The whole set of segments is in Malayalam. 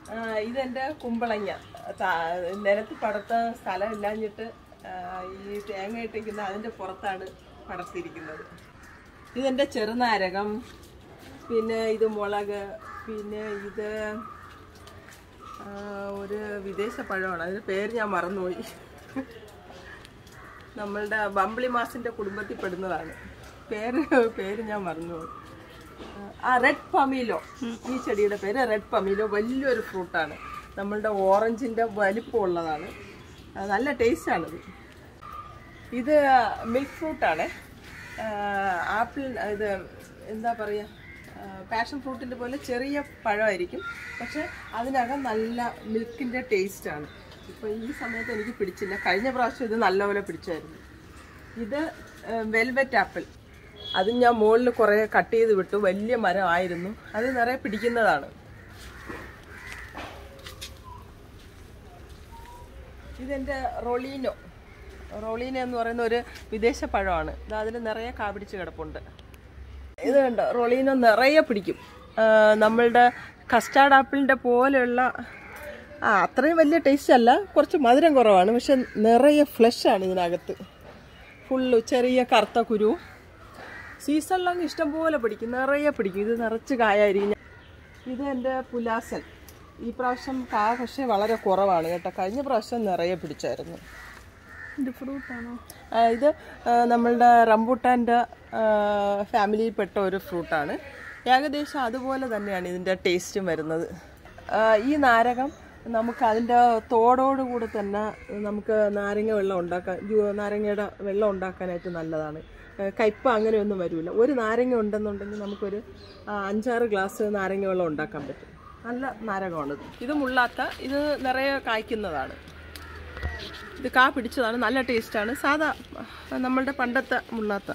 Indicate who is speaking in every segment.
Speaker 1: ആ, ഇതെന്റെ കുമ്പളങ്ങ താ- നിലത്ത് പടർത്താൻ സ്ഥലമില്ലാഞ്ഞിട്ട് ആ, ഈ തേങ്ങ ഇട്ടിരിക്കുന്ന അതിന്റെ പുറത്താണ് പടർത്തിയിരിക്കുന്നത് ഇതെന്റെ ചെറുനാരകം പിന്നെ ഇത് മുളക് പിന്നെ ഇത് ആ, ഒരു വിദേശ പഴമാണ് അതിന്റെ പേര് ഞാൻ മറന്നുപോയി നമ്മളുടെ ബംബിളി മാസിന്റെ കുടുംബത്തിൽ പെടുന്നതാണ് പേര് പേര് ഞാൻ മറന്നുപോയി ആ റെഡ് പമീലോ ഈ ചെടിയുടെ പേര് റെഡ് പമീലോ വലിയൊരു ഫ്രൂട്ടാണ് നമ്മളുടെ ഓറഞ്ചിന്റെ വലിപ്പമുള്ളതാണ് ആ, നല്ല ടേസ്റ്റാണിത് ഇത് മിൽക്ക് ഫ്രൂട്ടാണ് ആപ്പിൾ ഇത് എന്താ പറയുക പാഷൻ ഫ്രൂട്ടിൻ്റെ പോലെ ചെറിയ പഴമായിരിക്കും പക്ഷെ അതിനകം നല്ല മിൽക്കിൻ്റെ ടേസ്റ്റാണ് ഇപ്പോൾ ഈ സമയത്ത് എനിക്ക് പിടിച്ചില്ല കഴിഞ്ഞ പ്രാവശ്യം ഇത് നല്ലപോലെ പിടിച്ചായിരുന്നു ഇത് വെൽവെറ്റ് ആപ്പിൾ അത് ഞാൻ മുകളിൽ കുറേ കട്ട് ചെയ്ത് വിട്ടു വലിയ മരമായിരുന്നു അത് നിറയെ പിടിക്കുന്നതാണ് ഇതെൻ്റെ റൊളീനോ റൊളീനോ എന്ന് പറയുന്ന ഒരു വിദേശ പഴമാണ് ഇത് അതിൽ നിറയെ കാ പിടിച്ച് കിടപ്പുണ്ട് ഇത് കണ്ടോ റൊളീനോ നിറയെ പിടിക്കും ആ, നമ്മളുടെ കസ്റ്റാർഡ് ആപ്പിളിൻ്റെ പോലെയുള്ള ആ അത്രയും വലിയ ടേസ്റ്റ് അല്ല കുറച്ച് മധുരം കുറവാണ് പക്ഷെ നിറയെ ഫ്ലഷാണ് ഇതിനകത്ത് ഫുള്ള് ചെറിയ കറുത്ത കുരു സീസണിലങ്ങ് ഇഷ്ടം പോലെ പിടിക്കും നിറയെ പിടിക്കും ഇത് നിറച്ച് കായായിരിക്കും ഇത് എൻ്റെ പുലാസൻ ഈ പ്രാവശ്യം കാ പക്ഷേ വളരെ കുറവാണ് കേട്ടോ കഴിഞ്ഞ പ്രാവശ്യം നിറയെ പിടിച്ചായിരുന്നു
Speaker 2: ഇത് ഫ്രൂട്ടാണോ
Speaker 1: ആ, ഇത് ആ, നമ്മളുടെ റംബൂട്ടാൻ്റെ ഫാമിലിയിൽപ്പെട്ട ഒരു ഫ്രൂട്ടാണ് ഏകദേശം അതുപോലെ തന്നെയാണ് ഇതിൻ്റെ ടേസ്റ്റും വരുന്നത് ആ, ഈ നാരകം നമുക്ക് അതിൻ്റെ തോടോടുകൂടെ തന്നെ നമുക്ക് നാരങ്ങ വെള്ളം ഉണ്ടാക്കാൻ ജ്യൂ- നാരങ്ങയുടെ വെള്ളം ഉണ്ടാക്കാനായിട്ട് നല്ലതാണ് ആ, കയ്പ് അങ്ങനെയൊന്നും വരില്ല ഒരു നാരങ്ങ ഉണ്ടെന്നുണ്ടെങ്കിൽ നമുക്കൊരു ആ, അഞ്ചാറ് ഗ്ലാസ് നാരങ്ങ വെള്ളം ഉണ്ടാക്കാൻ പറ്റും നല്ല നാരകമാണിത് ഇത് മുള്ളാത്ത ഇത് നിറയെ കായ്ക്കുന്നതാണ് ഇത് കാ പിടിച്ചതാണ് നല്ല ടേസ്റ്റാണ് സാധാ ആ, നമ്മളുടെ പണ്ടത്തെ മുള്ളാത്ത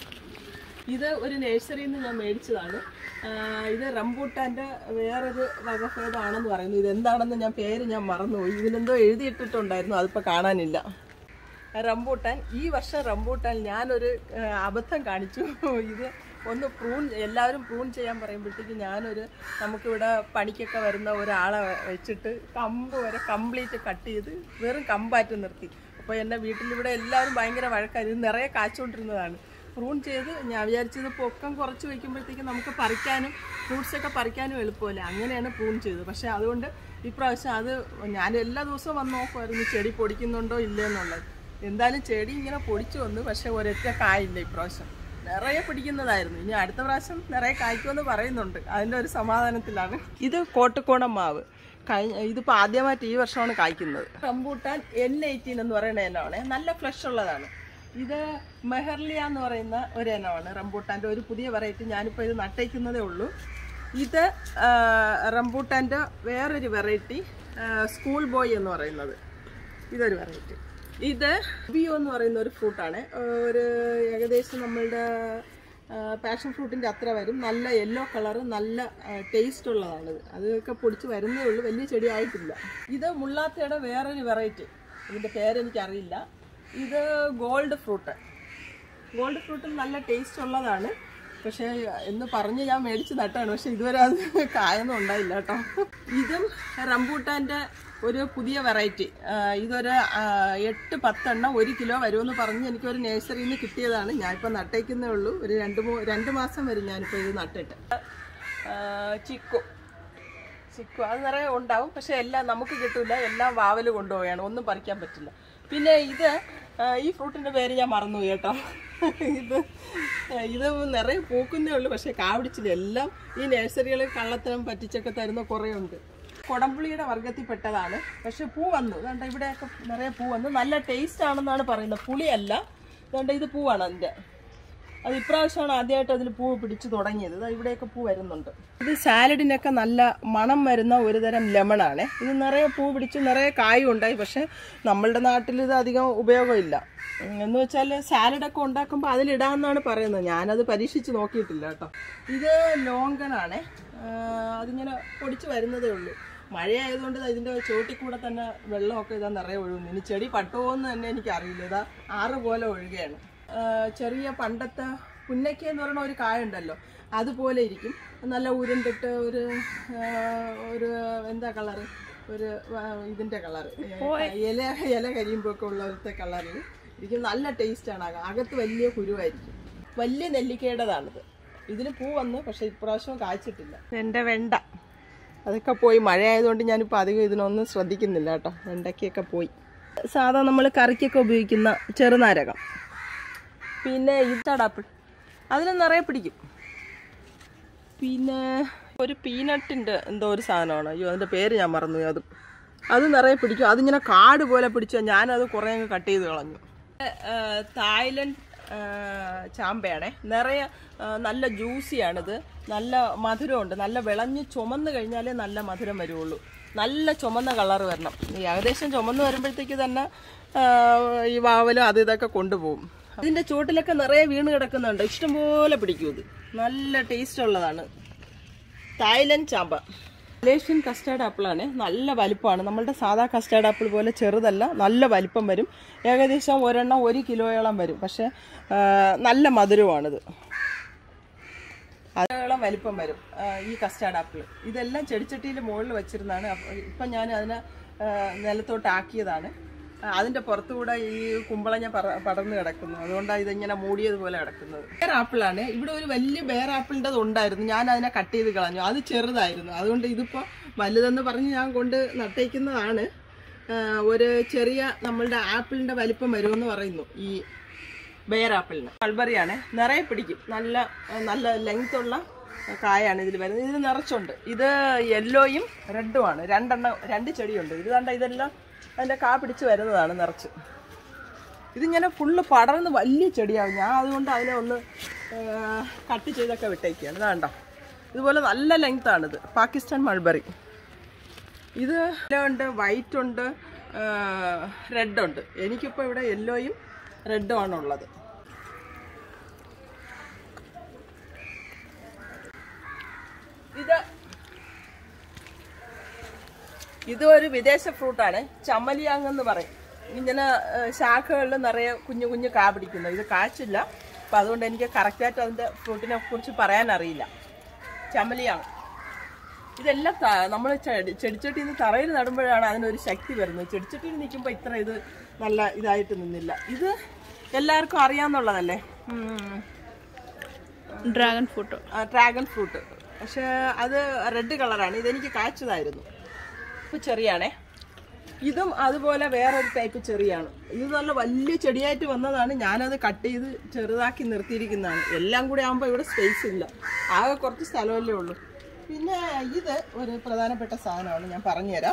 Speaker 1: ഇത് ഒരു നഴ്സറിയിൽ നിന്ന് ഞാൻ മേടിച്ചതാണ് ആ, ഇത് റംബൂട്ടാൻ്റെ വേറൊരു വകഭേദമാണെന്ന് പറയുന്നു ഇത് എന്താണെന്ന് ഞാൻ പേര് ഞാൻ മറന്നുപോയി ഇതിലെന്തോ എഴുതിയിട്ടിട്ടുണ്ടായിരുന്നു അതിപ്പോൾ കാണാനില്ല റംബൂട്ടാൻ ഈ വർഷം റംബൂട്ടാൻ ഞാനൊരു ആ, അബദ്ധം കാണിച്ചു ഇത് ഒന്ന് പ്രൂൺ എല്ലാവരും പ്രൂൺ ചെയ്യാൻ പറയുമ്പോഴത്തേക്ക് ഞാനൊരു നമുക്കിവിടെ പണിക്കൊക്കെ വരുന്ന ഒരാളെ വെച്ചിട്ട് കമ്പ് വരെ കംപ്ലീറ്റ് കട്ട് ചെയ്ത് വെറും കമ്പാറ്റ് നിർത്തി അപ്പോൾ എൻ്റെ വീട്ടിലിവിടെ എല്ലാവരും ഭയങ്കര വഴക്കായിരുന്നു ഇത് നിറയെ കാച്ചുകൊണ്ടിരുന്നതാണ് പ്രൂൺ ചെയ്ത് ഞാൻ വിചാരിച്ചത് പൊക്കം കുറച്ച് വയ്ക്കുമ്പോഴത്തേക്ക് നമുക്ക് പറിക്കാനും ഫ്രൂട്ട്സ് ഒക്കെ പറിക്കാനും എളുപ്പമല്ലേ അങ്ങനെയാണ് പ്രൂൺ ചെയ്തത് പക്ഷേ അതുകൊണ്ട് ഇപ്രാവശ്യം അത് ഞാൻ എല്ലാ ദിവസവും വന്ന് നോക്കുമായിരുന്നു ചെടി പൊടിക്കുന്നുണ്ടോ ഇല്ലേ എന്നുള്ളത് എന്തായാലും ചെടി ഇങ്ങനെ പൊടിച്ചു വന്നു പക്ഷേ ഒരൊറ്റ കായില്ല ഇപ്രാവശ്യം നിറയെ പിടിക്കുന്നതായിരുന്നു ഇനി അടുത്ത പ്രാവശ്യം നിറയെ കായ്ക്കുമെന്ന് പറയുന്നുണ്ട് അതിൻ്റെ ഒരു സമാധാനത്തിലാണ് ഇത് കോട്ടുകോണം മാവ് കഴിഞ്ഞ ഇതിപ്പോൾ ആദ്യമായിട്ട് ഈ വർഷമാണ് കായ്ക്കുന്നത് റംബൂട്ടാൻ എൻ എയ്റ്റീൻ എന്ന് പറയുന്ന ഇനമാണ് നല്ല ഫ്ലഷ് ഉള്ളതാണ് ഇത് മെഹർലിയ എന്ന് പറയുന്ന ഒരു ഇനമാണ് റംബൂട്ടാൻ്റെ ഒരു പുതിയ വെറൈറ്റി ഞാനിപ്പോൾ ഇത് നട്ടയ്ക്കുന്നതേ ഉള്ളൂ ഇത് ആ, റംബൂട്ടാൻ്റെ വേറൊരു വെറൈറ്റി സ്കൂൾ ബോയ് എന്ന് പറയുന്നത് ഇതൊരു വെറൈറ്റി ഇത് ബിയോ എന്ന് പറയുന്ന ഒരു ഫ്രൂട്ടാണ് ഒരു ഏകദേശം നമ്മളുടെ പാഷൻ ഫ്രൂട്ടിൻ്റെ അത്ര വരും നല്ല യെല്ലോ കളറ് നല്ല ടേസ്റ്റ് ഉള്ളതാണിത് അതൊക്കെ പൊടിച്ച് വരുന്നേ ഉള്ളൂ വലിയ ചെടി ആയിട്ടില്ല ഇത് മുള്ളാത്തയുടെ വേറൊരു വെറൈറ്റി ഇതിൻ്റെ പേരെനിക്കറിയില്ല ഇത് ഗോൾഡ് ഫ്രൂട്ട് ഗോൾഡ് ഫ്രൂട്ടും നല്ല ടേസ്റ്റ് ഉള്ളതാണ് പക്ഷേ എന്ന് പറഞ്ഞ് ഞാൻ മേടിച്ച് നട്ടാണ് പക്ഷെ ഇതുവരെ അത് കായൊന്നും ഉണ്ടായില്ല കേട്ടോ ഇതും റംബൂട്ടാൻ്റെ ഒരു പുതിയ വെറൈറ്റി ഇതൊരു ആ, എട്ട് പത്തെണ്ണം ഒരു കിലോ വരുമെന്ന് പറഞ്ഞ് എനിക്കൊരു നഴ്സറിയിൽ നിന്ന് കിട്ടിയതാണ് ഞാനിപ്പോൾ നട്ടേക്കുന്നേ ഉള്ളൂ ഒരു രണ്ട് മൂ രണ്ട് മാസം വരും ഞാനിപ്പോൾ ഇത് നട്ടിട്ട് ആ, ചിക്കു ചിക്കു അത് നിറയെ ഉണ്ടാവും പക്ഷെ എല്ലാം നമുക്ക് കിട്ടൂല എല്ലാം വാവല് കൊണ്ടുപോവുകയാണ് ഒന്നും പറിക്കാൻ പറ്റില്ല പിന്നെ ഇത് ആ, ഈ ഫ്രൂട്ടിന്റെ പേര് ഞാൻ മറന്നുപോയി കേട്ടോ ഇത് ഇത് നിറയെ പൂക്കുന്നേ ഉള്ളൂ പക്ഷെ കാപിടിച്ചില്ല എല്ലാം ഈ നഴ്സറികളിൽ കള്ളത്തരം പറ്റിച്ചൊക്കെ തരുന്ന കുറേ ഉണ്ട് കൊടംപുളിയുടെ വർഗത്തിൽപ്പെട്ടതാണ് പക്ഷെ പൂ വന്നു അതുകൊണ്ട് ഇവിടെയൊക്കെ നിറയെ പൂ വന്നു നല്ല ടേസ്റ്റ് ആണെന്നാണ് പറയുന്നത് പുളിയല്ല അതുകൊണ്ട് ഇത് പൂവാണ് അതിൻ്റെ അത് ഇപ്രാവശ്യമാണ് ആദ്യമായിട്ട് അതിൽ പൂവ് പിടിച്ചു തുടങ്ങിയത് ദാ ഇവിടെയൊക്കെ പൂ വരുന്നുണ്ട് ഇത് സാലഡിനൊക്കെ നല്ല മണം വരുന്ന ഒരു തരം ലെമണാണ് ഇത് നിറയെ പൂ പിടിച്ച് നിറയെ കായും ഉണ്ടായി പക്ഷെ നമ്മളുടെ നാട്ടിൽ ഇത് അധികം ഉപയോഗമില്ല ഉം, എന്ന് വെച്ചാൽ സാലഡൊക്കെ ഉണ്ടാക്കുമ്പോൾ അതിലിടാമെന്നാണ് പറയുന്നത് ഞാനത് പരീക്ഷിച്ച് നോക്കിയിട്ടില്ല കേട്ടോ ഇത് ലോങ്കനാണ് അതിങ്ങനെ പൊടിച്ച് വരുന്നതേ ഉള്ളൂ മഴയായതുകൊണ്ട് ദാ ഇതിൻ്റെ ചോട്ടിൽ കൂടെ തന്നെ വെള്ളമൊക്കെ ഇതാ നിറയെ ഒഴുകുന്നു ഇനി ചെടി പട്ടുമോന്ന് തന്നെ എനിക്കറിയില്ല ഇതാ ആറ് പോലെ ഒഴുകുകയാണ് ആ, ചെറിയ പണ്ടത്തെ പുന്നയ്ക്ക എന്ന് പറയുന്ന ഒരു കായ ഉണ്ടല്ലോ അതുപോലെ ഇരിക്കും നല്ല ഉരുണ്ടിട്ട് ഒരു ആ, ഒരു എന്താ കളറ് ഒരു ആ, ഇതിന്റെ കളറ് ഇല ഇല കരിയുമ്പോൾ ഒക്കെ ഉള്ളത്തെ കളറിൽ ഇരിക്കും നല്ല ടേസ്റ്റാണ് അകത്ത് വലിയ കുരുവായിരിക്കും വലിയ നെല്ലിക്കയുടേതാണിത് ഇതിന് പൂ വന്നു പക്ഷെ ഇപ്രാവശ്യം കായ്ച്ചിട്ടില്ല എൻ്റെ വെണ്ട അതൊക്കെ പോയി മഴ ആയതുകൊണ്ട് ഞാനിപ്പോൾ അധികം ഇതിനൊന്നും ശ്രദ്ധിക്കുന്നില്ല കേട്ടോ വെണ്ടയ്ക്കൊക്കെ പോയി സാധാ നമ്മൾ കറിക്കൊക്കെ ഉപയോഗിക്കുന്ന ചെറുനാരകം പിന്നെ ഇത്തടാപ്പിൾ അതിന് നിറയെ പിടിക്കും പിന്നെ ഒരു പീനട്ടിൻ്റെ എന്തോ ഒരു സാധനമാണ് അയ്യോ അതിൻ്റെ പേര് ഞാൻ മറന്നു അത് അത് നിറയെ പിടിക്കും അതിങ്ങനെ കാട് പോലെ പിടിച്ചാൽ ഞാനത് കുറേ അങ്ങ് കട്ട് ചെയ്ത് കളഞ്ഞു ഏഹ്, തായ്ലൻഡ് ഏഹ്, ചാമ്പയാണേ നിറയെ ഏഹ്, നല്ല ജ്യൂസിയാണിത് നല്ല മധുരമുണ്ട് നല്ല വിളഞ്ഞ് ചുമന്ന് കഴിഞ്ഞാലേ നല്ല മധുരം വരുള്ളൂ നല്ല ചുമന്ന കളർ വരണം ഈ ഏകദേശം ചുമന്ന് വരുമ്പോഴത്തേക്ക് തന്നെ ഏഹ്, ഈ വാവലും അത് ഇതൊക്കെ കൊണ്ടുപോകും ഇതിൻ്റെ ചുവട്ടിലൊക്കെ നിറയെ വീണ് കിടക്കുന്നുണ്ട് ഇഷ്ടംപോലെ പിടിക്കും ഇത് നല്ല ടേസ്റ്റ് ഉള്ളതാണ് തായ്ലൻഡ് ചാമ്പ മലേഷ്യൻ കസ്റ്റാർഡ് ആപ്പിളാണ് നല്ല വലിപ്പമാണ് നമ്മളുടെ സാധാ കസ്റ്റാർഡ് ആപ്പിൾ പോലെ ചെറുതല്ല നല്ല വലിപ്പം വരും ഏകദേശം ഒരെണ്ണം ഒരു കിലോയോളം വരും പക്ഷെ ആ, നല്ല മധുരമാണിത് അതോളം വലിപ്പം വരും ആ, ഈ കസ്റ്റാർഡ് ആപ്പിൾ ഇതെല്ലാം ചെടിച്ചട്ടിയിൽ മുകളിൽ വെച്ചിരുന്നാണ് അപ്പൊ ഇപ്പം ഞാൻ അതിനെ ആ, നിലത്തോട്ട് ആക്കിയതാണ് ആ, അതിന്റെ പുറത്തുകൂടെ ഈ കുമ്പളഞ്ഞ പറ പടർന്ന് കിടക്കുന്നു അതുകൊണ്ടാണ് ഇതിങ്ങനെ മൂടിയതുപോലെ കിടക്കുന്നത് ബേർ ആപ്പിളാണ് ഇവിടെ ഒരു വലിയ ബേർ ആപ്പിളിൻ്റെ ഉണ്ടായിരുന്നു ഞാൻ അതിനെ കട്ട് ചെയ്ത് കളഞ്ഞു അത് ചെറുതായിരുന്നു അതുകൊണ്ട് ഇതിപ്പോൾ വലുതെന്ന് പറഞ്ഞ് ഞാൻ കൊണ്ട് നട്ടേക്കുന്നതാണ് ആ, ഒരു ചെറിയ നമ്മളുടെ ആപ്പിളിന്റെ വലിപ്പം വരുമെന്ന് പറയുന്നു ഈ ബെയർ ആപ്പിളിന് മൾബറിയാണ് നിറയെ പിടിക്കും നല്ല നല്ല ലെങ്ത് ഉള്ള കായാണ് ഇതിൽ വരുന്നത് ഇതിൽ നിറച്ചുണ്ട് ഇത് യെല്ലോയും റെഡുമാണ് രണ്ടെണ്ണം രണ്ട് ചെടിയുണ്ട് ഇത് കണ്ട ഇതെല്ലാം അതിൻ്റെ കാ പിടിച്ച് വരുന്നതാണ് നിറച്ച് ഇതിങ്ങനെ ഫുള്ള് പടർന്ന് വലിയ ചെടിയാവും ഞാൻ അതുകൊണ്ട് അതിനെ ഒന്ന് കട്ട് ചെയ്തൊക്കെ വിട്ടേക്കാണ് ഇതാണ്ട ഇതുപോലെ നല്ല ലെങ്ത് ആണിത് പാകിസ്ഥാൻ മൾബറി ഇത് യെല്ലോ ഉണ്ട് വൈറ്റ് ഉണ്ട് റെഡ് ഉണ്ട് എനിക്കിപ്പോൾ ഇവിടെ യെല്ലോയും റെഡും ആണ് ഉള്ളത് ഇത് ഇത് ഒരു വിദേശ ഫ്രൂട്ടാണ് ചമ്മലിയാങ് എന്ന് പറയും ഇങ്ങനെ ശാഖകളിൽ നിറയെ കുഞ്ഞു കുഞ്ഞു കാ പിടിക്കുന്നു ഇത് കാച്ചില്ല അപ്പം അതുകൊണ്ട് എനിക്ക് കറക്റ്റായിട്ട് അതിൻ്റെ ഫ്രൂട്ടിനെ കുറിച്ച് പറയാൻ അറിയില്ല ചമ്മലിയാങ് ഇതെല്ലാം നമ്മൾ ചെടിച്ചട്ടിയിൽ നിന്ന് തറയിൽ നടുമ്പോഴാണ് അതിനൊരു ശക്തി വരുന്നത് ചെടിച്ചട്ടിയിൽ നിൽക്കുമ്പോൾ ഇത്ര ഇത് നല്ല ഇതായിട്ട് നിന്നില്ല ഇത് എല്ലാവർക്കും അറിയാമെന്നുള്ളതല്ലേ ഉം.
Speaker 2: ഡ്രാഗൺ ഫ്രൂട്ട്
Speaker 1: ആ, ഡ്രാഗൺ ഫ്രൂട്ട് പക്ഷേ അത് റെഡ് കളറാണ് ഇതെനിക്ക് കാച്ചതായിരുന്നു ഇപ്പോൾ ചെറിയാണേ ഇതും അതുപോലെ വേറൊരു ടൈപ്പ് ചെറിയാണ് ഇത് നല്ല വലിയ ചെടിയായിട്ട് വന്നതാണ് ഞാനത് കട്ട് ചെയ്ത് ചെറുതാക്കി നിർത്തിയിരിക്കുന്നതാണ് എല്ലാം കൂടി ആകുമ്പോൾ ഇവിടെ സ്പേസ് ഇല്ല ആകെ കുറച്ച് സ്ഥലമല്ലേ ഉള്ളൂ പിന്നെ ഇത് ഒരു പ്രധാനപ്പെട്ട സാധനമാണ് ഞാൻ പറഞ്ഞുതരാം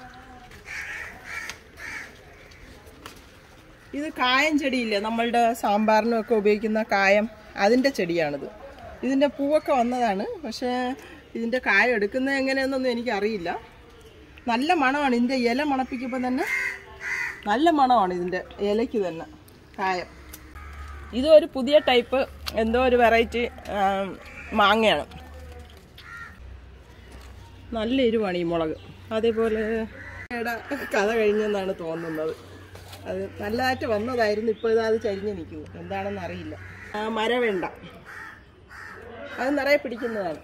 Speaker 1: ഇത് കായം ചെടിയില്ലേ നമ്മളുടെ സാമ്പാറിനൊക്കെ ഉപയോഗിക്കുന്ന കായം അതിൻ്റെ ചെടിയാണിത് ഇതിൻ്റെ പൂവൊക്കെ വന്നതാണ് പക്ഷേ ഇതിൻ്റെ കായം എടുക്കുന്നത് എങ്ങനെയെന്നൊന്നും എനിക്കറിയില്ല നല്ല മണമാണ് ഇതിൻ്റെ ഇല മണപ്പിക്കുമ്പോൾ തന്നെ നല്ല മണമാണ് ഇതിൻ്റെ ഇലയ്ക്ക് തന്നെ കായം ഇതൊരു പുതിയ ടൈപ്പ് എന്തോ ഒരു വെറൈറ്റി മാങ്ങയാണ് നല്ല എരിവാണ് ഈ മുളക് അതേപോലെ യുടെ കഥ കഴിഞ്ഞെന്നാണ് തോന്നുന്നത് അത് നല്ലതായിട്ട് വന്നതായിരുന്നു ഇപ്പോൾ ഇത് അത് ചരിഞ്ഞ് നിൽക്കുന്നു എന്താണെന്ന് അറിയില്ല ആ, മരവേണ്ട അത് നിറയെ പിടിക്കുന്നതാണ്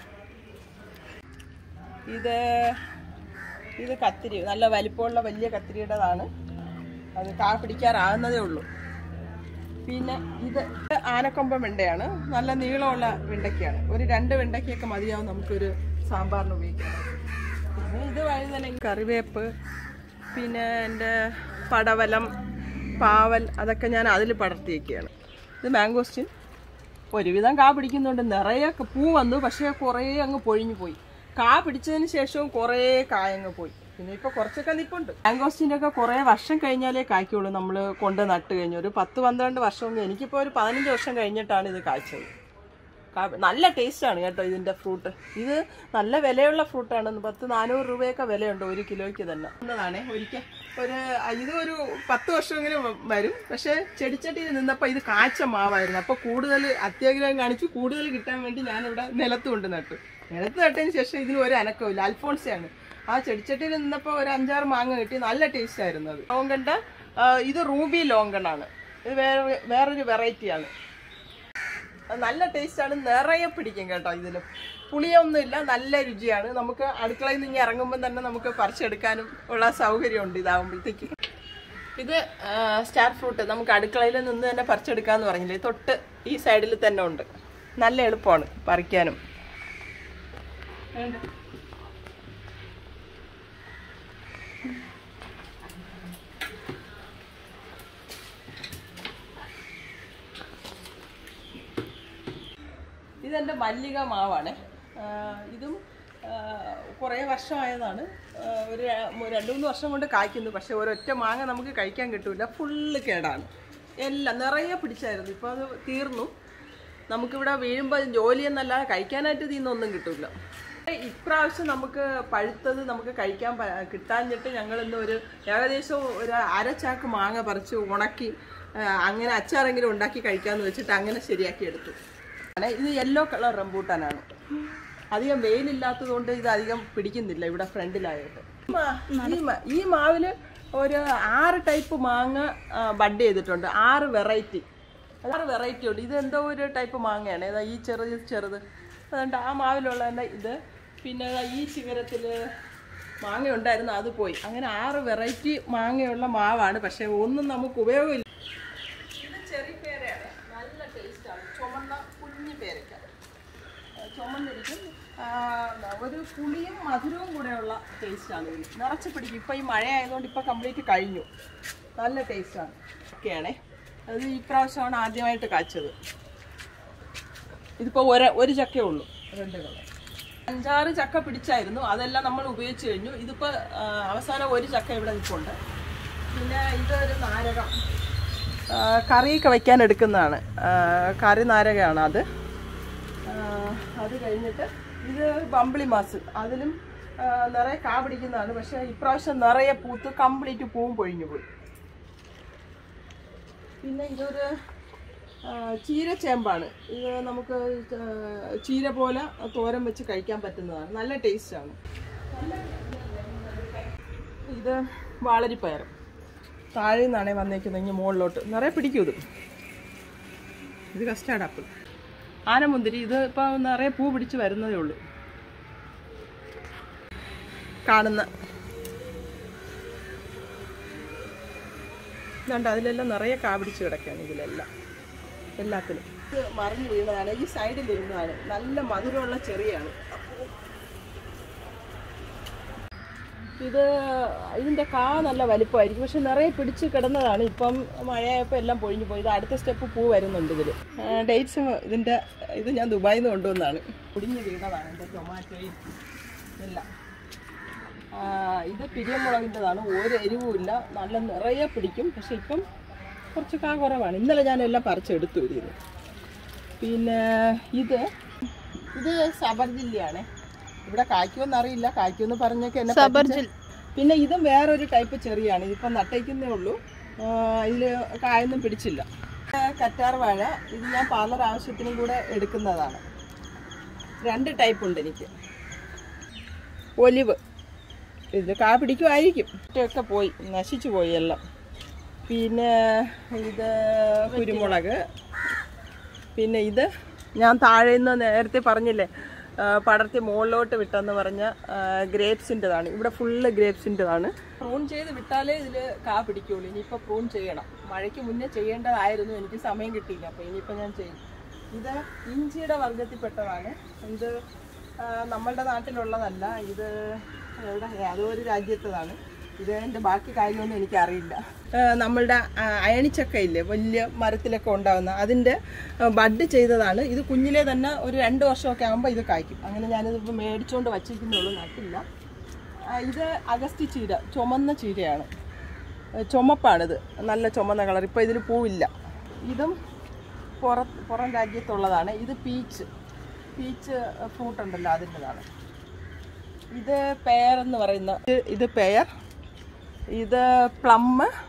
Speaker 1: ഇത് ഇത് കത്തിരി നല്ല വലിപ്പമുള്ള വലിയ കത്തിരിയുടേതാണ് അത് കാ പിടിക്കാറാകുന്നതേ ഉള്ളൂ പിന്നെ ഇത് ആനക്കൊമ്പൻ വെണ്ടയാണ് നല്ല നീളമുള്ള വെണ്ടയ്ക്കയാണ് ഒരു രണ്ട് വെണ്ടയ്ക്കൊക്കെ മതിയാവും നമുക്കൊരു സാമ്പാറിന് ഉപയോഗിക്കാം പിന്നെ ഇത് വഴുതന കറിവേപ്പ് പിന്നെ എൻ്റെ പടവലം പാവൽ അതൊക്കെ ഞാൻ അതിൽ പടർത്തി വയ്ക്കുകയാണ് ഇത് മാംഗോസ്റ്റിൻ ഒരുവിധം കാ പിടിക്കുന്നുണ്ട് നിറയെ പൂ വന്നു പക്ഷേ കുറേ അങ്ങ് പൊഴിഞ്ഞു പോയി കാ പിടിച്ചതിന് ശേഷവും കുറേ കായങ്ങ് പോയി പിന്നെ ഇപ്പൊ കുറച്ചൊക്കെ നിപ്പുണ്ട് മാംഗോസ്റ്റിൻ്റെ ഒക്കെ കുറേ വർഷം കഴിഞ്ഞാലേ കായ്ക്കുള്ളൂ നമ്മൾ കൊണ്ട് നട്ട് കഴിഞ്ഞു ഒരു പത്ത് പന്ത്രണ്ട് വർഷം എനിക്കിപ്പോൾ ഒരു പതിനഞ്ച് വർഷം കഴിഞ്ഞിട്ടാണ് ഇത് കായ്ച്ചത് കാ- നല്ല ടേസ്റ്റാണ് കേട്ടോ ഇതിന്റെ ഫ്രൂട്ട് ഇത് നല്ല വിലയുള്ള ഫ്രൂട്ടാണ് പത്ത് നാനൂറ് രൂപയൊക്കെ വിലയുണ്ട് ഒരു കിലോയ്ക്ക് തന്നെ എന്നതാണേ ഒരിക്കൽ ഒരു ഇത് ഒരു പത്ത് വർഷമെങ്കിലും വരും പക്ഷേ ചെടിച്ചട്ടിയിൽ നിന്നപ്പോൾ ഇത് കാച്ച മാവായിരുന്നു അപ്പോൾ കൂടുതൽ അത്യാഗ്രഹം കാണിച്ചു കൂടുതൽ കിട്ടാൻ വേണ്ടി ഞാനിവിടെ നിലത്ത് കൊണ്ട് നട്ടു നിലത്ത് നട്ടതിന് ശേഷം ഇതിന് ഒരു അനക്കമില്ല അൽഫോൺസയാണ് ആ ചെടിച്ചട്ടിയിൽ നിന്നപ്പോൾ ഒരു അഞ്ചാറ് മാങ്ങ കിട്ടി നല്ല ടേസ്റ്റ് ആയിരുന്നു അത് ലോങ്കണ്ട ഇത് റൂബി ലോങ്കണാണ് ഇത് വേറെ വേറൊരു വെറൈറ്റിയാണ് അത് നല്ല ടേസ്റ്റാണ് നിറയെ പിടിക്കും കേട്ടോ ഇതിന് പുളിയൊന്നുമില്ല നല്ല രുചിയാണ് നമുക്ക് അടുക്കളയിൽ നിന്ന് ഇറങ്ങുമ്പോൾ തന്നെ നമുക്ക് പറിച്ചെടുക്കാനും ഉള്ള സൗകര്യമുണ്ട് ഇതാകുമ്പോഴത്തേക്ക് ഇത് ആ, സ്റ്റാർ ഫ്രൂട്ട് നമുക്ക് അടുക്കളയിൽ നിന്ന് തന്നെ പറിച്ചെടുക്കാന്ന് പറഞ്ഞില്ലേ തൊട്ട് ഈ സൈഡിൽ തന്നെ ഉണ്ട് നല്ല എളുപ്പമാണ് പറിക്കാനും വേണ്ട. ഇതെൻ്റെ മല്ലിക മാവാണ് ഇതും ആ, കുറേ വർഷമായതാണ് ആ, ഒരു ര- മൂ- രണ്ട് മൂന്ന് വർഷം കൊണ്ട് കായ്ക്കുന്നു പക്ഷെ ഒരൊറ്റ മാങ്ങ നമുക്ക് കഴിക്കാൻ കിട്ടൂല ഫുള്ള് കേടാണ് എല്ലാം നിറയെ പിടിച്ചായിരുന്നു ഇപ്പോൾ അത് തീർന്നു നമുക്കിവിടെ വീഴുമ്പോൾ ജോലി എന്നല്ലാതെ കഴിക്കാനായിട്ട് ഇതിന്നൊന്നും കിട്ടില്ല ഇപ്രാവശ്യം നമുക്ക് പഴുത്തത് നമുക്ക് കഴിക്കാൻ പ- കിട്ടാഞ്ഞിട്ട് ഞങ്ങളിന്ന് ഒരു ഏകദേശം ഒരു അരച്ചാക്ക് മാങ്ങ പറിച്ച് ഉണക്കി ആ, അങ്ങനെ അച്ചാറെങ്കിലും ഉണ്ടാക്കി കഴിക്കാമെന്ന് വെച്ചിട്ട് അങ്ങനെ ശരിയാക്കി എടുത്തു ആണ്. ഇത് യെല്ലോ കളർ റംബൂട്ടാനാണ് അധികം വെയിലില്ലാത്തത് കൊണ്ട് ഇത് അധികം പിടിക്കുന്നില്ല ഇവിടെ ഫ്രണ്ടിലായിട്ട് മാ- ഈ മാ- ഈ മാവില് ഒരു ആറ് ടൈപ്പ് മാങ്ങ ആ, ബഡ് ചെയ്തിട്ടുണ്ട് ആറ് വെറൈറ്റി ആറ് വെറൈറ്റി ഉണ്ട് ഇത് എന്തോ ഒരു ടൈപ്പ് മാങ്ങയാണ് ഏതാ ഈ ചെറുത് ഇത് ചെറുത് അതുകൊണ്ട് ആ മാവിലുള്ള തന്നെ ഇത് പിന്നെ ദാ ഈ ശിഖരത്തിൽ മാങ്ങ ഉണ്ടായിരുന്നു അത് പോയി അങ്ങനെ ആറ് വെറൈറ്റി മാങ്ങയുള്ള മാവാണ് പക്ഷെ ഒന്നും നമുക്ക് ഉപയോഗമില്ല ഇത് ചെറി പേരയാണ് നല്ല ടേസ്റ്റാണ് ചുമന്ന കുഞ്ഞു പേരയ്ക്ക ആ, ചുമന്നിരിക്കും ആ, ഒരു പുളിയും മധുരവും കൂടെയുള്ള ടേസ്റ്റാണ് ഇതിന് നിറച്ച് പിടിക്കും ഇപ്പം ഈ മഴ ആയതുകൊണ്ട് ഇപ്പം കംപ്ലീറ്റ് കഴിഞ്ഞു നല്ല ടേസ്റ്റാണ് ഒക്കെയാണേ അത് ഈ പ്രാവശ്യമാണ് ആദ്യമായിട്ട് കാച്ചത് ഇതിപ്പോൾ ഒരു ഒരു ചക്കേ ഉള്ളൂ രണ്ട് കളർ അഞ്ചാറ് ചക്ക പിടിച്ചായിരുന്നു അതെല്ലാം നമ്മൾ ഉപയോഗിച്ച് കഴിഞ്ഞു ഇതിപ്പോൾ അവസാനം ഒരു ചക്ക ഇവിടെ നിൽപ്പുണ്ട് പിന്നെ ഇതൊരു നാരകം ആ, കറിയൊക്കെ വയ്ക്കാൻ എടുക്കുന്നതാണ് ആ, കറി നാരകമാണ് അത് ആ, അത് കഴിഞ്ഞിട്ട് ഇത് ബമ്പിളി മാസ് അതിലും ആ, നിറയെ കാ പിടിക്കുന്നതാണ് പക്ഷേ ഇപ്രാവശ്യം നിറയെ പൂത്ത് കംപ്ലീറ്റ് പൂവും പൊഴിഞ്ഞു പോയി പിന്നെ ഇതൊരു ആ, ചീരച്ചേമ്പാണ് ഇത് നമുക്ക് ആ, ചീര പോലെ തോരൻ വെച്ച് കഴിക്കാൻ പറ്റുന്നതാണ് നല്ല ടേസ്റ്റാണ് ഇത് വാളരിപ്പയർ താഴെ നിന്നാണേ വന്നേക്കുന്നത് ഇങ്ങനെ മുകളിലോട്ട് നിറയെ പിടിക്കും ഇത് ഇത് കസ്റ്റാർഡ് ആപ്പിൾ ആനമുന്തിരി ഇത് ഇപ്പം നിറയെ പൂ പിടിച്ച് വരുന്നതേ ഉള്ളൂ കാണുന്ന ഇതുണ്ട് അതിലെല്ലാം നിറയെ കാ പിടിച്ച് കിടക്കുകയാണ് ഇതിലെല്ലാം എല്ലാത്തിലും ഇത് മറിഞ്ഞു വീണതാണ് ഈ സൈഡിൽ ഇരുന്നതാണ് നല്ല മധുരമുള്ള ചെറിയാണ് ഇത് ഇതിൻ്റെ കാ നല്ല വലിപ്പമായിരിക്കും പക്ഷെ നിറയെ പിടിച്ച് കിടന്നതാണ് ഇപ്പം മഴയായപ്പോൾ എല്ലാം പൊഴിഞ്ഞു പോയി ഇത് അടുത്ത സ്റ്റെപ്പ് പൂ വരുന്നുണ്ട് ഇതിൽ ഡേറ്റ്സ് ഇതിൻ്റെ ഇത് ഞാൻ ദുബായിൽ നിന്ന് കൊണ്ടുവന്നതാണ് പൊടിഞ്ഞ് വീണതാണ് എൻ്റെ ടൊമാറ്റോയും എല്ലാം ആ, ഇത് പിരിയമുളകിൻ്റെതാണ് ഒരു എരിവുമില്ല നല്ല നിറയെ പിടിക്കും പക്ഷെ ഇപ്പം കുറച്ച് കാ കുറവാണ് ഇന്നലെ ഞാൻ എല്ലാം പറിച്ചെടുത്തു ഇതിൽ പിന്നെ ഇത് ഇത് സബർജില്ലയാണ് ഇവിടെ കായ്ക്കുമെന്ന് അറിയില്ല കായ്ക്കുമെന്ന് പറഞ്ഞൊക്കെ എന്നെ
Speaker 2: സബർജിൽ.
Speaker 1: പറ്റിച്ച് പിന്നെ ഇതും വേറൊരു ടൈപ്പ് ചെറിയാണ് ഇതിപ്പം നട്ടയ്ക്കുന്നേ ഉള്ളൂ ഇതിൽ കായൊന്നും പിടിച്ചില്ല ആ, കറ്റാർ വാഴ ഇത് ഞാൻ പാർലർ ആവശ്യത്തിനും കൂടെ എടുക്കുന്നതാണ് രണ്ട് ടൈപ്പ് ഉണ്ട് എനിക്ക് ഒലിവ് ഇത് കാ പിടിക്കുമായിരിക്കും ഒക്കെ പോയി നശിച്ചു പോയി എല്ലാം പിന്നെ ഇത് കുരുമുളക് പിന്നെ ഇത് ഞാൻ താഴെ നിന്ന് നേരത്തെ പറഞ്ഞില്ലേ ആ, പടർത്തി മുകളിലോട്ട് വിട്ടെന്ന് പറഞ്ഞ ഗ്രേപ്സിൻ്റെതാണ് ഇവിടെ ഫുള്ള് ഗ്രേപ്സിൻ്റെതാണ് പ്രൂൺ ചെയ്ത് വിട്ടാലേ ഇതിൽ കാ പിടിക്കുള്ളൂ ഇനിയിപ്പോൾ പ്രൂൺ ചെയ്യണം മഴയ്ക്ക് മുന്നേ ചെയ്യേണ്ടതായിരുന്നു എനിക്ക് സമയം കിട്ടിയില്ല അപ്പോൾ ഇനിയിപ്പോൾ ഞാൻ ചെയ്യും ഇത് ഇഞ്ചിയുടെ വർഗത്തിൽപ്പെട്ടതാണ് ഇത് ആ, നമ്മളുടെ നാട്ടിലുള്ളതല്ല ഇത് എവിടെ അതോ ഒരു രാജ്യത്തതാണ് ഇത് എൻ്റെ ബാക്കി കാര്യമൊന്നും എനിക്കറിയില്ല ആ, നമ്മളുടെ ആ, അയണിച്ചക്ക ഇല്ലേ വലിയ മരത്തിലൊക്കെ ഉണ്ടാകുന്ന അതിൻ്റെ ആ, ബഡ് ചെയ്തതാണ് ഇത് കുഞ്ഞിലെ തന്നെ ഒരു രണ്ട് വർഷമൊക്കെ ആകുമ്പോൾ ഇത് കായ്ക്കും അങ്ങനെ ഞാനിത് ഇപ്പോൾ മേടിച്ചുകൊണ്ട് വച്ചിരിക്കുന്നുള്ളൂ നട്ടില്ല ആ, ഇത് അഗസ്തി ചീര ചുമന്ന ചീരയാണ് ആ, ചുമപ്പാണിത് നല്ല ചുമന്ന കളർ ഇപ്പോൾ ഇതിൽ പൂവില്ല ഇതും പുറ പുറം രാജ്യത്തുള്ളതാണ് ഇത് പീച്ച് പീച്ച് ഫ്രൂട്ട് ഉണ്ടല്ലോ അതിൻ്റെതാണ് ഇത് പെയർ എന്ന് പറയുന്ന ഇത് ഇത് പെയർ ഇത് പ്ലം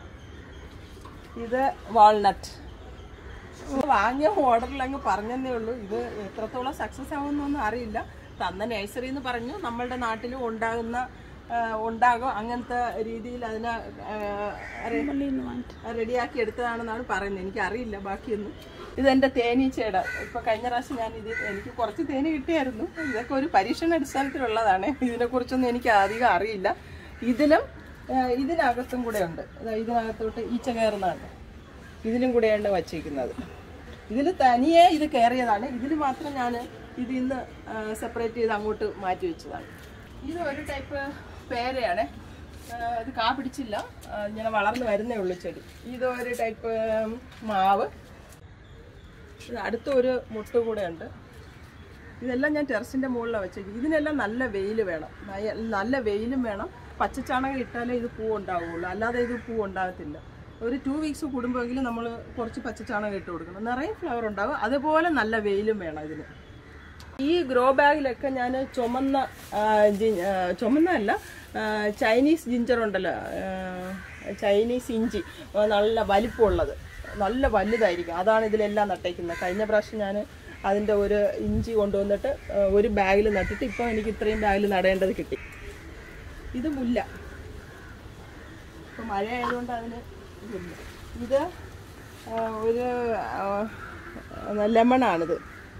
Speaker 1: ഇത് വാൾനട്ട് വാങ്ങിയ ഓർഡറിൽ അങ്ങ് പറഞ്ഞതേ ഉള്ളൂ ഇത് എത്രത്തോളം സക്സസ് ആവുമെന്നൊന്നും അറിയില്ല തന്ന നഴ്സറി എന്ന് പറഞ്ഞു നമ്മളുടെ നാട്ടിലും ഉണ്ടാകുന്ന ആ, ഉണ്ടാകും അങ്ങനത്തെ രീതിയിൽ അതിനെ ആ, അറി- റെഡിയാക്കി എടുത്തതാണെന്നാണ് പറയുന്നത് എനിക്ക് അറിയില്ല ബാക്കിയൊന്നും ഇതെന്റെ തേനീച്ചയുടെ ഇപ്പൊ കഴിഞ്ഞ പ്രാവശ്യം ഞാൻ ഇത് എനിക്ക് കുറച്ച് തേന് കിട്ടിയായിരുന്നു ഇതൊക്കെ ഒരു പരീക്ഷണ അടിസ്ഥാനത്തിലുള്ളതാണ് ഇതിനെക്കുറിച്ചൊന്നും എനിക്ക് അധികം അറിയില്ല ഇതിലും ആ, ഇതിനകത്തും കൂടെ ഉണ്ട് അതാ ഇതിനകത്തോട്ട് ഈച്ച കയറുന്നതാണ് ഇതിലും കൂടെയാണ് വച്ചിരിക്കുന്നത് ഇതിൽ തനിയെ ഇത് കയറിയതാണ് ഇതിൽ മാത്രം ഞാൻ ഇത് ഇന്ന് സെപ്പറേറ്റ് ചെയ്ത് അങ്ങോട്ട് മാറ്റി വെച്ചതാണ് ഇത് ഒരു ടൈപ്പ് പേരയാണ് ഇത് കാ പിടിച്ചില്ല ആ, ഇങ്ങനെ വളർന്നു വരുന്നേ ഉള്ളൂ ചെടി ഇത് ഒരു ടൈപ്പ് മാവ് ഇത് അടുത്ത ഒരു മുട്ട് കൂടെ ഉണ്ട് ഇതെല്ലാം ഞാൻ ടെറസിന്റെ മുകളിലാണ് വെച്ചേക്കുന്നത് ഇതിനെല്ലാം നല്ല വെയിൽ വേണം നയ- നല്ല വെയിലും വേണം പച്ചച്ചാണകം ഇട്ടാലേ ഇത് പൂ ഉണ്ടാവുള്ളൂ അല്ലാതെ ഇത് പൂ ഉണ്ടാകത്തില്ല ഒരു ടു വീക്സ് കൂടുമ്പോഴെങ്കിലും നമ്മൾ കുറച്ച് പച്ചച്ചാണകം ഇട്ട് കൊടുക്കണം നിറയെ ഫ്ലവർ ഉണ്ടാവും അതുപോലെ നല്ല വെയിലും വേണം ഇതിന് ഈ ഗ്രോ ബാഗിലൊക്കെ ഞാൻ ചുമന്ന ആ, ജി- ആ, ചുമന്ന അല്ല ആ, ചൈനീസ് ജിഞ്ചർ ഉണ്ടല്ലോ ആ, ചൈനീസ് ഇഞ്ചി ആ, നല്ല വലിപ്പമുള്ളത് നല്ല വലുതായിരിക്കും അതാണ് ഇതിലെല്ലാം നട്ടേക്കുന്നത് കഴിഞ്ഞ പ്രാവശ്യം ഞാൻ അതിൻ്റെ ഒരു ഇഞ്ചി കൊണ്ടുവന്നിട്ട് ആ, ഒരു ബാഗിൽ നട്ടിട്ട് ഇപ്പോൾ എനിക്ക് ഇത്രയും ബാഗിൽ നടേണ്ടത് കിട്ടി ഇത് മുല്ല ഇപ്പം മഴ ആയതുകൊണ്ട് അതിന് ഇതില്ല ഇത് ആ, ഒരു ലെമണാണിത്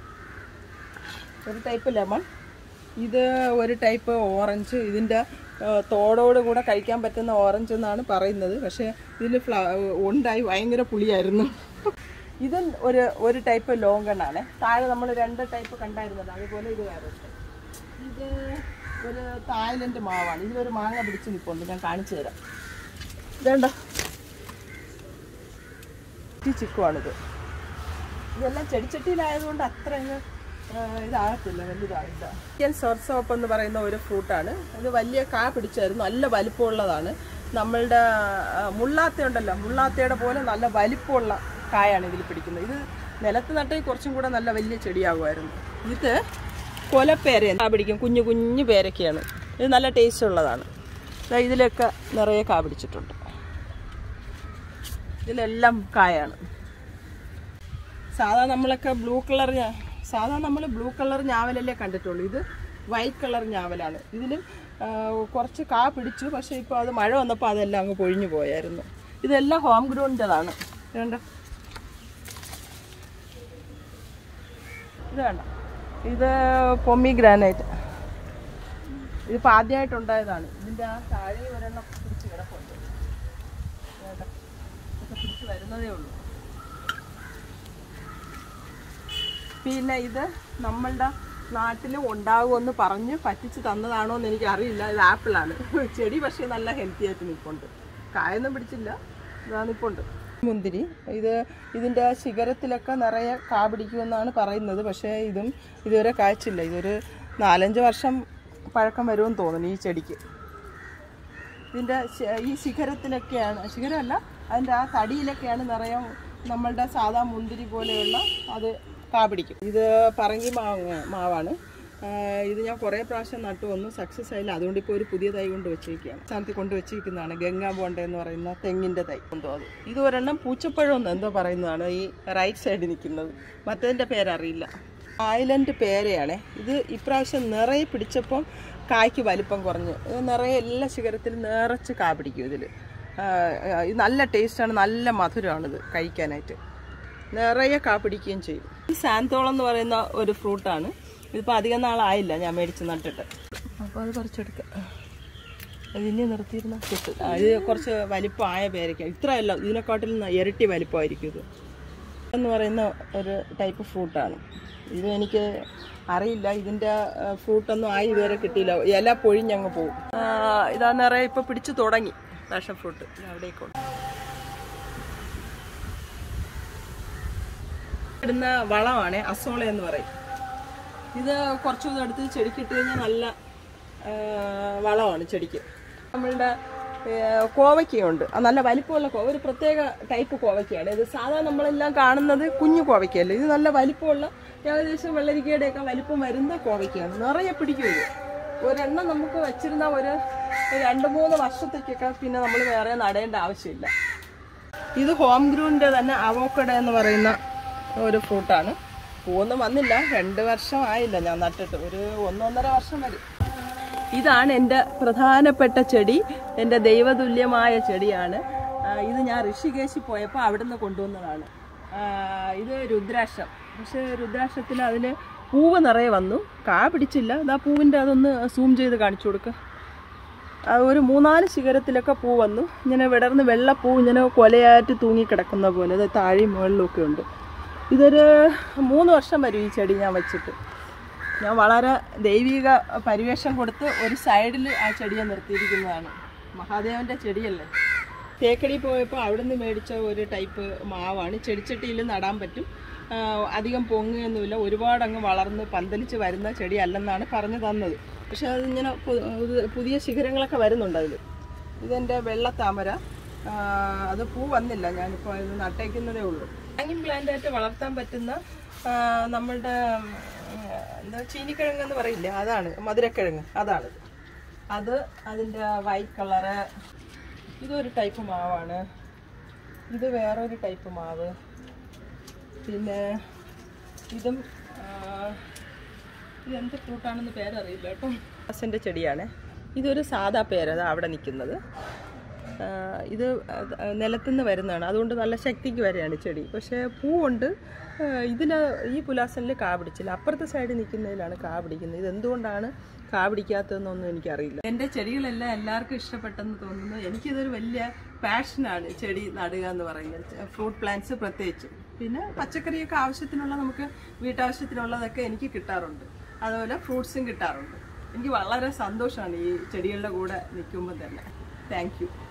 Speaker 1: ഒരു ടൈപ്പ് ലെമൺ ഇത് ഒരു ടൈപ്പ് ഓറഞ്ച് ഇതിൻ്റെ ആ, തോടോട് കൂടെ കഴിക്കാൻ പറ്റുന്ന ഓറഞ്ച് എന്നാണ് പറയുന്നത് പക്ഷേ ഇതിൽ ഫ്ല ഉണ്ടായി ഭയങ്കര പുളിയായിരുന്നു ഇത് ഒരു ഒരു ടൈപ്പ് ലോങ്കണ്ണാണ് താഴെ നമ്മൾ രണ്ട് ടൈപ്പ് കണ്ടായിരുന്നല്ലോ അതുപോലെ ഇത് വേറെ ഉണ്ട്. ഇത് ഒരു തായ്ലൻഡ് മാവാണ് ഇതിലൊരു മാങ്ങ പിടിച്ച് നിൽപ്പുണ്ട് ഞാൻ കാണിച്ചു തരാം ഇതുണ്ടോ ഈ ചിക്കുവാണിത് ഇതെല്ലാം ചെടിച്ചട്ടിയിലായതുകൊണ്ട് അത്ര അങ്ങ് ആ, ഇതാകത്തില്ല വലുതാകില്ല ഇന്ത്യൻ സോപ്പ് എന്ന് പറയുന്ന ഒരു ഫ്രൂട്ടാണ് ഇത് വലിയ കാ പിടിച്ചായിരുന്നു നല്ല വലിപ്പമുള്ളതാണ് നമ്മളുടെ ആ, മുള്ളാത്ത ഉണ്ടല്ലോ മുള്ളാത്തയുടെ പോലെ നല്ല വലിപ്പമുള്ള കായാണ് ഇതിൽ പിടിക്കുന്നത് ഇത് നിലത്ത് നട്ടെങ്കിൽ കുറച്ചും കൂടെ നല്ല വലിയ ചെടിയാകുമായിരുന്നു ഇത് കൊലപ്പേര കാ പിടിക്കും കുഞ്ഞു കുഞ്ഞു പേരൊക്കെയാണ് ഇത് നല്ല ടേസ്റ്റ് ഉള്ളതാണ് ദാ ഇതിലൊക്കെ നിറയെ കാ പിടിച്ചിട്ടുണ്ട് ഇതിലെല്ലാം കായാണ് സാധാ നമ്മളൊക്കെ ബ്ലൂ കളർ സാധാ നമ്മൾ ബ്ലൂ കളർ ഞാവലല്ലേ കണ്ടിട്ടുള്ളൂ ഇത് വൈറ്റ് കളർ ഞാവലാണ് ഇതിലും ആ, കുറച്ച് കാ പിടിച്ചു പക്ഷേ ഇപ്പോൾ അത് മഴ വന്നപ്പോൾ അതെല്ലാം അങ്ങ് പൊഴിഞ്ഞു പോയായിരുന്നു ഇതെല്ലാം ഹോം ഗ്രൗണ്ടിൻ്റെതാണ് വേണ്ട ഇത് വേണ്ട ഇത് പൊമ്മി ഗ്രാനൈറ്റ് ഇതിപ്പോൾ ആദ്യമായിട്ടുണ്ടായതാണ് ഇതിൻ്റെ ആ താഴെ ഒരെണ്ണം പിടിച്ച് കിടപ്പുണ്ട് വേണ്ട ഇതൊക്കെ പിടിച്ച് വരുന്നതേ ഉള്ളൂ പിന്നെ ഇത് നമ്മളുടെ നാട്ടിൽ ഉണ്ടാകുമെന്ന് പറഞ്ഞ് പറ്റിച്ച് തന്നതാണോ എന്ന് എനിക്ക് അറിയില്ല ഇത് ആപ്പിളാണ് ചെടി പക്ഷേ നല്ല ഹെൽത്തി ആയിട്ട് നിൽപ്പുണ്ട് കായൊന്നും പിടിച്ചില്ല ഇതാ നിൽപ്പുണ്ട് മുന്തിരി ഇത് ഇതിൻ്റെ ശിഖരത്തിലൊക്കെ നിറയെ കാ പിടിക്കുമെന്നാണ് പറയുന്നത് പക്ഷേ ഇതും ഇതുവരെ കായ്ച്ചില്ല ഇതൊരു നാലഞ്ച് വർഷം പഴക്കം വരുമെന്ന് തോന്നുന്നു ഈ ചെടിക്ക് ഇതിൻ്റെ ശ- ഈ ശിഖരത്തിലൊക്കെയാണ് ശിഖരമല്ല അതിൻ്റെ ആ തടിയിലൊക്കെയാണ് നിറയെ നമ്മളുടെ സാധാ മുന്തിരി പോലെയുള്ള അത് കാ പിടിക്കും ഇത് പറങ്കി മാവ് മാവാണ് ആ, ഇത് ഞാൻ കുറേ പ്രാവശ്യം നട്ടു ഒന്നും സക്സസ് ആയില്ല അതുകൊണ്ട് ഇപ്പോൾ ഒരു പുതിയ തൈ കൊണ്ട് വെച്ചിരിക്കുകയാണ് സ്ഥാനത്ത് കൊണ്ട് വെച്ചിരിക്കുന്നതാണ് ഗംഗാ ബോണ്ട എന്ന് പറയുന്ന തെങ്ങിൻ്റെ തൈ എന്തോ അത് ഇത് ഒരെണ്ണം പൂച്ചപ്പഴം എന്ന് എന്തോ പറയുന്നതാണ് ഈ റൈറ്റ് സൈഡിൽ നിൽക്കുന്നത് മറ്റതിൻ്റെ പേരറിയില്ല ഐലൻഡ് പേരയാണ് ഇത് ഇപ്രാവശ്യം നിറയെ പിടിച്ചപ്പം കായ്ക്ക് വലിപ്പം കുറഞ്ഞു ഇത് നിറയെ എല്ലാ ശിഖരത്തിലും നിറച്ച് കാ പിടിക്കും ഇതിൽ ഇത് നല്ല ടേസ്റ്റാണ് നല്ല മധുരമാണിത് കഴിക്കാനായിട്ട് നിറയെ കാ പിടിക്കുകയും ചെയ്യും ഈ സാന്തോളം എന്ന് പറയുന്ന ഒരു ഫ്രൂട്ടാണ് ഇതിപ്പോൾ അധികം നാളായില്ല ഞാൻ മേടിച്ച് നട്ടിട്ട് അപ്പോൾ അത് പറിച്ചെടുക്കാം ഇതിനെ നിർത്തിയിരുന്ന കിട്ടും ആ, ഇത് കുറച്ച് വലിപ്പമായ പേരയ്ക്ക ഇത്രയല്ല ഇതിനെക്കാട്ടിൽ ന- ഇരട്ടി വലിപ്പമായിരിക്കും ഇത് എന്ന് പറയുന്ന ഒരു ടൈപ്പ് ഫ്രൂട്ടാണ് ഇത് എനിക്ക് അറിയില്ല ഇതിൻ്റെ ഫ്രൂട്ടൊന്നും ആയി ഇതുവരെ കിട്ടിയില്ല ഇല പൊഴിഞ്ഞങ്ങ് പോകും ഇതാ നിറയെ ഇപ്പോൾ പിടിച്ചു തുടങ്ങി പാഷൻ ഫ്രൂട്ട് അവിടേക്കുണ്ട് ഇടുന്ന വളമാണ് അസോള എന്ന് പറയും ഇത് കുറച്ച് ദിവസം എടുത്ത് ചെടിക്ക് ഇട്ട് കഴിഞ്ഞാൽ നല്ല ആ, വളമാണ് ചെടിക്ക് നമ്മളുടെ ആ, കോവയ്ക്കയുണ്ട് അത് നല്ല വലിപ്പമുള്ള കോവ ഒരു പ്രത്യേക ടൈപ്പ് കോവയ്ക്കയാണ് ഇത് സാധാരണ നമ്മളെല്ലാം കാണുന്നത് കുഞ്ഞു കോവയ്ക്കല്ല ഇത് നല്ല വലിപ്പമുള്ള ഏകദേശം വെള്ളരിക്കയുടെയൊക്കെ വലിപ്പം വരുന്ന കോവയ്ക്കയാണ് നിറയെ പിടിക്കും ഇത് ഒരെണ്ണം നമുക്ക് വെച്ചിരുന്ന ഒരു രണ്ട് മൂന്ന് വർഷത്തേക്കൊക്കെ പിന്നെ നമ്മൾ വേറെ നടേണ്ട ആവശ്യമില്ല ഇത് ഹോം ഗ്രൂവിൻ്റെ തന്നെ അവോക്കഡ എന്ന് പറയുന്ന ഒരു ഫ്രൂട്ടാണ് പൂവൊന്നും വന്നില്ല രണ്ട് വർഷം ആയില്ല ഞാൻ നട്ടിട്ട് ഒരു ഒന്നൊന്നര വർഷം വരും ഇതാണ് എൻ്റെ പ്രധാനപ്പെട്ട ചെടി എൻ്റെ ദൈവതുല്യമായ ചെടിയാണ് ആ, ഇത് ഞാൻ ഋഷികേശി പോയപ്പോൾ അവിടുന്ന് കൊണ്ടുവന്നതാണ് ആ, ഇത് രുദ്രാക്ഷം പക്ഷേ രുദ്രാക്ഷത്തിന് അതിന് പൂവ് നിറയെ വന്നു കാ പിടിച്ചില്ല ഇതാ പൂവിൻ്റെ അതൊന്ന് സൂം ചെയ്ത് കാണിച്ചു കൊടുക്കുക ആ ഒരു മൂന്നാല് ശിഖരത്തിലൊക്കെ പൂ വന്നു ഇങ്ങനെ വിടർന്ന് വെള്ളപ്പൂ ഇങ്ങനെ കൊലയായിട്ട് തൂങ്ങിക്കിടക്കുന്ന പോലെ ഇത് താഴെയും മുകളിലൊക്കെ ഉണ്ട് ഇതൊരു മൂന്ന് വർഷം വരും ഈ ചെടി ഞാൻ വെച്ചിട്ട് ഞാൻ വളരെ ദൈവിക പരിവേഷം കൊടുത്ത് ഒരു സൈഡിൽ ആ ചെടിയെ നിർത്തിയിരിക്കുന്നതാണ് മഹാദേവൻ്റെ ചെടിയല്ലേ തേക്കടി പോയപ്പോൾ അവിടെ നിന്ന് മേടിച്ച ഒരു ടൈപ്പ് മാവാണ് ചെടിച്ചട്ടിയിൽ നടാൻ പറ്റും ആ, അധികം പൊങ്ങുകയൊന്നുമില്ല ഒരുപാട് അങ്ങ് വളർന്ന് പന്തലിച്ച് വരുന്ന ചെടി അല്ലെന്നാണ് പറഞ്ഞു തന്നത് പക്ഷെ അതിങ്ങനെ പു- ഇത് പുതിയ ശിഖരങ്ങളൊക്കെ വരുന്നുണ്ട് അതിൽ ഇതെൻ്റെ വെള്ളത്താമര ആ, അത് പൂ വന്നില്ല ഞാനിപ്പോൾ ഇത് നട്ടേക്കുന്നതേ ഉള്ളൂ ഹാങ്ങിങ് പ്ലാന്റ് ആയിട്ട് വളർത്താൻ പറ്റുന്ന ആ, നമ്മളുടെ ഉം, എന്താ ചീനിക്കിഴങ്ങ് എന്ന് പറയില്ല അതാണ് മധുരക്കിഴങ്ങ് അതാണ് അത് അതിൻ്റെ വൈറ്റ് കളറ് ഇതൊരു ടൈപ്പ് മാവാണ് ഇത് വേറൊരു ടൈപ്പ് മാവ് പിന്നെ ഇതും ആ, ഇതെന്ത് ഫ്രൂട്ടാണെന്ന് പേരറിയില്ല കേട്ടോ ഹസിൻ്റെ ചെടിയാണ് ഇതൊരു സാദാ പേര് അത് അവിടെ നിൽക്കുന്നത് ആ, ഇത് അത് നിലത്തുനിന്ന് വരുന്നതാണ് അതുകൊണ്ട് നല്ല ശക്തിക്ക് വരെയാണ് ചെടി പക്ഷേ പൂവുണ്ട് ഇതിൽ ഈ പുലാസനിൽ കാ പിടിച്ചില്ല അപ്പുറത്തെ സൈഡിൽ നിൽക്കുന്നതിലാണ് കാ പിടിക്കുന്നത് ഇത് എന്തുകൊണ്ടാണ് കാ പിടിക്കാത്തതെന്നൊന്നും എനിക്കറിയില്ല എൻ്റെ ചെടികളെല്ലാം എല്ലാവർക്കും ഇഷ്ടപ്പെട്ടെന്ന് തോന്നുന്നു എനിക്കിതൊരു വലിയ പാഷനാണ് ചെടി നടുക എന്ന് പറയുന്നത് ഫ്രൂട്ട് പ്ലാന്റ്സ് പ്രത്യേകിച്ച് പിന്നെ പച്ചക്കറിയൊക്കെ ആവശ്യത്തിനുള്ള നമുക്ക് വീട്ടാവശ്യത്തിനുള്ളതൊക്കെ എനിക്ക് കിട്ടാറുണ്ട് അതുപോലെ ഫ്രൂട്ട്സും കിട്ടാറുണ്ട് എനിക്ക് വളരെ സന്തോഷമാണ് ഈ ചെടികളുടെ കൂടെ നിൽക്കുമ്പോൾ തന്നെ താങ്ക് യു